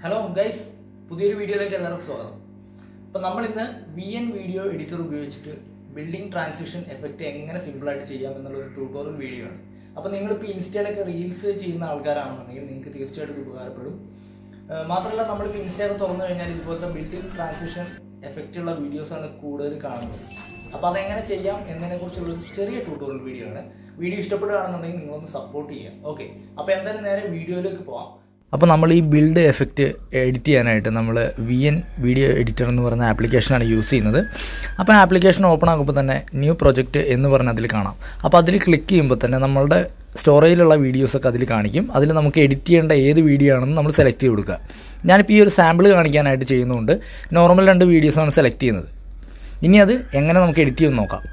hello guys പുതിയൊരു വീഡിയോയിലേക്ക് എല്ലാവർക്കും സ്വാഗതം അപ്പോൾ നമ്മൾ ഇന്ന് വി എൻ വീഡിയോ എഡിറ്റർ ഉപയോഗിച്ചിട്ട് ബിൽഡിംഗ് ട്രാൻസിഷൻ എഫക്റ്റ് എങ്ങനെ സിമ്പിളായിട്ട് ചെയ്യാം എന്നുള്ള ഒരു ട്യൂട്ടോറിയൽ വീഡിയോ ആണ് അപ്പോൾ നിങ്ങളിപ്പോൾ ഇൻസ്റ്റയിലൊക്കെ റീൽസ് ചെയ്യുന്ന ആൾക്കാരാണെന്നുണ്ടെങ്കിൽ നിങ്ങൾക്ക് തീർച്ചയായിട്ടും ഇത് ഉപകാരപ്പെടും ഏഹ് മാത്രമല്ല നമ്മളിപ്പോൾ ഇൻസ്റ്റയൊക്കെ തുറന്നു കഴിഞ്ഞാൽ ഇതുപോലത്തെ ബിൽഡിംഗ് ട്രാൻസിഷൻ എഫക്റ്റ് ഉള്ള വീഡിയോസാണ് കൂടുതൽ കാണുന്നത് അപ്പോൾ അതെങ്ങനെ ചെയ്യാം എന്നതിനെക്കുറിച്ചുള്ള ഒരു ചെറിയ ട്യൂട്ടോറിയൽ വീഡിയോ ആണ് വീഡിയോ ഇഷ്ടപ്പെടുകയാണെന്നുണ്ടെങ്കിൽ നിങ്ങളൊന്ന് സപ്പോർട്ട് ചെയ്യാം ഓക്കെ അപ്പോൾ എന്തായാലും നേരെ വീഡിയോയിലേക്ക് പോവാം അപ്പോൾ നമ്മൾ ഈ ബിൽഡ് എഫക്റ്റ് എഡിറ്റ് ചെയ്യാനായിട്ട് നമ്മൾ വി എൻ വീഡിയോ എഡിറ്റർ എന്ന് പറയുന്ന ആപ്ലിക്കേഷനാണ് യൂസ് ചെയ്യുന്നത് അപ്പോൾ ആപ്ലിക്കേഷൻ ഓപ്പൺ ആക്കുമ്പോൾ തന്നെ ന്യൂ പ്രൊജക്റ്റ് എന്ന് പറഞ്ഞ് അതിൽ കാണാം അപ്പോൾ അതിൽ ക്ലിക്ക് ചെയ്യുമ്പോൾ തന്നെ നമ്മളുടെ സ്റ്റോറേജിലുള്ള വീഡിയോസൊക്കെ അതിൽ കാണിക്കും അതിൽ നമുക്ക് എഡിറ്റ് ചെയ്യേണ്ട ഏത് വീഡിയോ ആണെന്ന് നമ്മൾ സെലക്ട് ചെയ്ത് കൊടുക്കുക ഞാനിപ്പോൾ ഈ ഒരു സാമ്പിൾ കാണിക്കാനായിട്ട് ചെയ്യുന്നതുകൊണ്ട് നോർമൽ രണ്ട് വീഡിയോസാണ് സെലക്ട് ചെയ്യുന്നത് ഇനി അത് എങ്ങനെ നമുക്ക് എഡിറ്റ് ചെയ്ത് നോക്കാം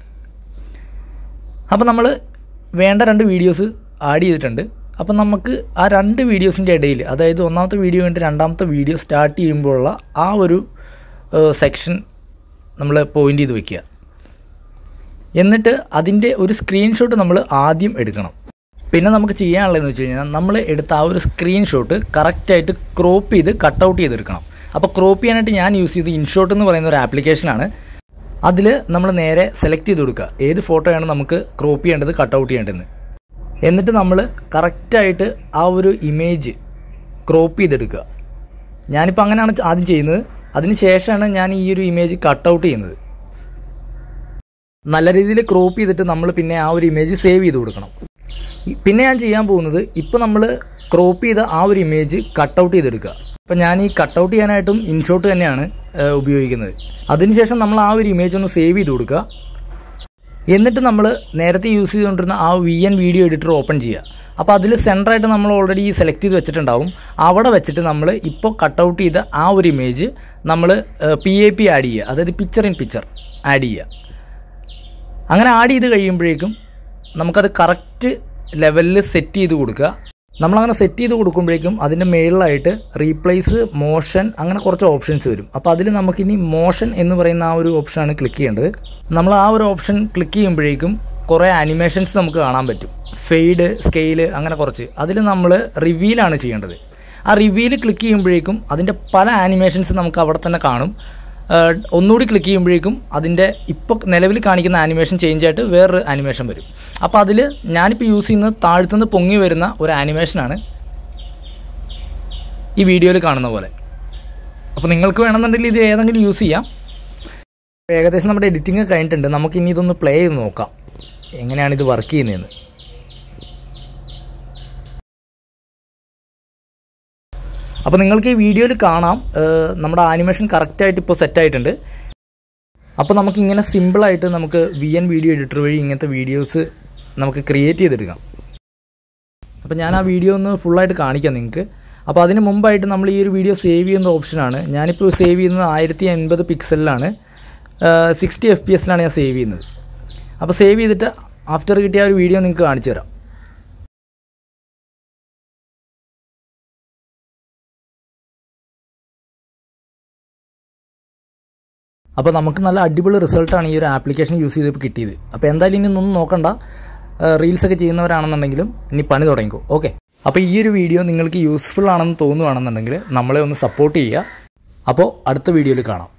അപ്പോൾ നമ്മൾ വേണ്ട രണ്ട് വീഡിയോസ് ആഡ് ചെയ്തിട്ടുണ്ട് അപ്പം നമുക്ക് ആ രണ്ട് വീഡിയോസിൻ്റെ ഇടയിൽ അതായത് ഒന്നാമത്തെ വീഡിയോ കഴിഞ്ഞിട്ട് രണ്ടാമത്തെ വീഡിയോ സ്റ്റാർട്ട് ചെയ്യുമ്പോഴുള്ള ആ ഒരു സെക്ഷൻ നമ്മൾ പോയിൻ്റ് ചെയ്ത് വെക്കുക എന്നിട്ട് അതിൻ്റെ ഒരു സ്ക്രീൻഷോട്ട് നമ്മൾ ആദ്യം എടുക്കണം പിന്നെ നമുക്ക് ചെയ്യാനുള്ളതെന്ന് വെച്ച് കഴിഞ്ഞാൽ നമ്മൾ എടുത്ത ആ ഒരു സ്ക്രീൻഷോട്ട് കറക്റ്റായിട്ട് ക്രോപ്പ് ചെയ്ത് കട്ട് ഔട്ട് ചെയ്തെടുക്കണം അപ്പോൾ ക്രോപ്പ് ചെയ്യാനായിട്ട് ഞാൻ യൂസ് ചെയ്ത് ഇൻഷോട്ട് എന്ന് പറയുന്ന ഒരു ആപ്ലിക്കേഷനാണ് അതിൽ നമ്മൾ നേരെ സെലക്ട് ചെയ്ത് കൊടുക്കുക ഏത് ഫോട്ടോയാണ് നമുക്ക് ക്രോപ്പ് ചെയ്യേണ്ടത് കട്ട് ഔട്ട് ചെയ്യേണ്ടതെന്ന് എന്നിട്ട് നമ്മൾ കറക്റ്റായിട്ട് ആ ഒരു ഇമേജ് ക്രോപ്പ് ചെയ്തെടുക്കുക ഞാനിപ്പോൾ അങ്ങനെയാണ് ആദ്യം ചെയ്യുന്നത് അതിന് ശേഷമാണ് ഞാൻ ഈ ഒരു ഇമേജ് കട്ട് ഔട്ട് ചെയ്യുന്നത് നല്ല രീതിയിൽ ക്രോപ്പ് ചെയ്തിട്ട് നമ്മൾ പിന്നെ ആ ഒരു ഇമേജ് സേവ് ചെയ്ത് കൊടുക്കണം ഈ- പിന്നെ ഞാൻ ചെയ്യാൻ പോകുന്നത് ഇപ്പോൾ നമ്മൾ ക്രോപ്പ് ചെയ്ത ആ ഒരു ഇമേജ് കട്ട് ഔട്ട് ചെയ്തെടുക്കുക അപ്പോൾ ഞാൻ ഈ കട്ട് ഔട്ട് ചെയ്യാനായിട്ടും ഇൻഷോട്ട് തന്നെയാണ് ഏഹ്, ഉപയോഗിക്കുന്നത് അതിനുശേഷം നമ്മൾ ആ ഒരു ഇമേജ് ഒന്ന് സേവ് ചെയ്ത് കൊടുക്കുക എന്നിട്ട് നമ്മൾ നേരത്തെ യൂസ് ചെയ്തുകൊണ്ടിരുന്ന ആ V N video editor open ചെയ്യുക അപ്പോൾ അതിൽ സെൻറ്ററായിട്ട് നമ്മൾ ഓൾറെഡി സെലക്ട് ചെയ്ത് വെച്ചിട്ടുണ്ടാവും അവിടെ വെച്ചിട്ട് നമ്മൾ ഇപ്പോൾ കട്ട് ഔട്ട് ചെയ്ത ആ ഒരു ഇമേജ് നമ്മൾ പി എ പി ആഡ് ചെയ്യുക അതായത് പിക്ചർ ഇൻ പിക്ചർ ആഡ് ചെയ്യുക അങ്ങനെ ആഡ് ചെയ്ത് കഴിയുമ്പോഴേക്കും നമുക്കത് കറക്റ്റ് ലെവലിൽ സെറ്റ് ചെയ്ത് കൊടുക്കുക നമ്മളങ്ങനെ സെറ്റ് ചെയ്ത് കൊടുക്കുമ്പോഴേക്കും അതിൻ്റെ മേളിലായിട്ട് റീപ്ലേസ് മോഷൻ അങ്ങനെ കുറച്ച് ഓപ്ഷൻസ് വരും അപ്പോൾ അതിൽ നമുക്കിനി മോഷൻ എന്ന് പറയുന്ന ആ ഒരു ഓപ്ഷനാണ് ക്ലിക്ക് ചെയ്യേണ്ടത് നമ്മൾ ആ ഒരു ഓപ്ഷൻ ക്ലിക്ക് ചെയ്യുമ്പോഴേക്കും കുറേ ആനിമേഷൻസ് നമുക്ക് കാണാൻ പറ്റും ഫെയ്ഡ് സ്കെയില് അങ്ങനെ കുറച്ച് അതിൽ നമ്മൾ റിവീലാണ് ചെയ്യേണ്ടത് ആ റിവീൽ ക്ലിക്ക് ചെയ്യുമ്പോഴേക്കും അതിൻ്റെ പല ആനിമേഷൻസ് നമുക്ക് അവിടെ തന്നെ കാണും ഏഹ് ഒന്നുകൂടി ക്ലിക്ക് ചെയ്യുമ്പോഴേക്കും അതിൻ്റെ ഇപ്പോൾ നിലവിൽ കാണിക്കുന്ന ആനിമേഷൻ ചേഞ്ച് ആയിട്ട് വേറൊരു ആനിമേഷൻ വരും അപ്പോൾ അതിൽ ഞാനിപ്പോൾ യൂസ് ചെയ്യുന്നത് താഴ്ത്തുനിന്ന് പൊങ്ങി വരുന്ന ഒരു ആനിമേഷനാണ് ഈ വീഡിയോയിൽ കാണുന്ന പോലെ അപ്പോൾ നിങ്ങൾക്ക് വേണമെന്നുണ്ടെങ്കിൽ ഇത് ഏതെങ്കിലും യൂസ് ചെയ്യാം ഏകദേശം നമ്മുടെ എഡിറ്റിംഗ് കഴിഞ്ഞിട്ടുണ്ട് നമുക്ക് ഇനി ഇതൊന്ന് പ്ലേ ചെയ്ത് നോക്കാം എങ്ങനെയാണ് ഇത് വർക്ക് ചെയ്യുന്നതെന്ന് അപ്പോൾ നിങ്ങൾക്ക് ഈ വീഡിയോയിൽ കാണാം ഏഹ് നമ്മുടെ ആനിമേഷൻ കറക്റ്റായിട്ട് ഇപ്പോൾ സെറ്റ് ആയിട്ടുണ്ട് അപ്പോൾ നമുക്ക് ഇങ്ങനെ സിമ്പിളായിട്ട് നമുക്ക് വി എൻ വീഡിയോ എഡിറ്റർ വഴി ഇങ്ങനത്തെ വീഡിയോസ് നമുക്ക് ക്രിയേറ്റ് ചെയ്തെടുക്കാം അപ്പോൾ ഞാൻ ആ വീഡിയോ ഒന്ന് ഫുള്ളായിട്ട് കാണിക്കാം നിങ്ങൾക്ക് അപ്പോൾ അതിന് മുമ്പായിട്ട് നമ്മൾ ഈ ഒരു വീഡിയോ സേവ് ചെയ്യുന്ന ഓപ്ഷനാണ് ഞാനിപ്പോൾ സേവ് ചെയ്യുന്നത് ആയിരത്തി എൺപത് പിക്സലിലാണ് സിക്സ്റ്റി എഫ് പി എസിലാണ് ഞാൻ സേവ് ചെയ്യുന്നത് അപ്പോൾ സേവ് ചെയ്തിട്ട് ആഫ്റ്റർ കിട്ടിയ ആ ഒരു വീഡിയോ നിങ്ങൾക്ക് കാണിച്ചു തരാം അപ്പോൾ നമുക്ക് നല്ല അടിപൊളി റിസൾട്ടാണ് ഈ ഒരു ആപ്ലിക്കേഷൻ യൂസ് ചെയ്തപ്പോൾ കിട്ടിയത് അപ്പോൾ എന്തായാലും ഇനി ഒന്നും നോക്കണ്ട റീൽസ് ഒക്കെ ചെയ്യുന്നവരാണെന്നുണ്ടെങ്കിലും ഇനി പണി തുടങ്ങിക്കോ ഓക്കെ അപ്പോൾ ഈ ഒരു വീഡിയോ നിങ്ങൾക്ക് യൂസ്ഫുൾ ആണെന്ന് തോന്നുകയാണെന്നുണ്ടെങ്കിൽ നമ്മളെ ഒന്ന് സപ്പോർട്ട് ചെയ്യുക അപ്പോൾ അടുത്ത വീഡിയോയിൽ കാണാം